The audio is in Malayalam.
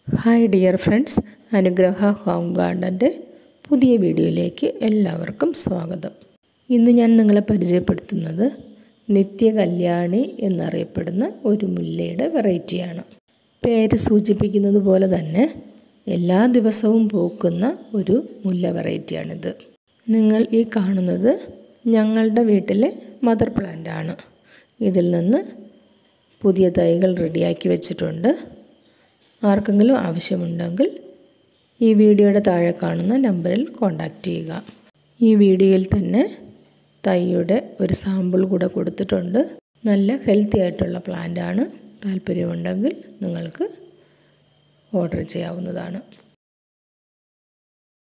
hi dear friends Anugraha home ഗാർഡൻ്റെ പുതിയ വീഡിയോയിലേക്ക് എല്ലാവർക്കും സ്വാഗതം ഇന്ന് ഞാൻ നിങ്ങളെ പരിചയപ്പെടുത്തുന്നത് നിത്യകല്യാണി എന്നറിയപ്പെടുന്ന ഒരു മുല്ലയുടെ വെറൈറ്റിയാണ് പേര് സൂചിപ്പിക്കുന്നത് പോലെ തന്നെ എല്ലാ ദിവസവും പൂക്കുന്ന ഒരു മുല്ല വെറൈറ്റിയാണിത് നിങ്ങൾ ഈ കാണുന്നത് ഞങ്ങളുടെ വീട്ടിലെ മദർ പ്ലാന്റ് ആണ് ഇതിൽ നിന്ന് പുതിയ തൈകൾ റെഡിയാക്കി വെച്ചിട്ടുണ്ട് ആർക്കെങ്കിലും ആവശ്യമുണ്ടെങ്കിൽ ഈ വീഡിയോയുടെ താഴെ കാണുന്ന നമ്പറിൽ കോൺടാക്റ്റ് ചെയ്യുക ഈ വീഡിയോയിൽ തന്നെ തൈയുടെ ഒരു സാമ്പിൾ കൂടെ കൊടുത്തിട്ടുണ്ട് നല്ല ഹെൽത്തി ആയിട്ടുള്ള പ്ലാന്റ് ആണ് താല്പര്യമുണ്ടെങ്കിൽ നിങ്ങൾക്ക് ഓർഡർ ചെയ്യാവുന്നതാണ്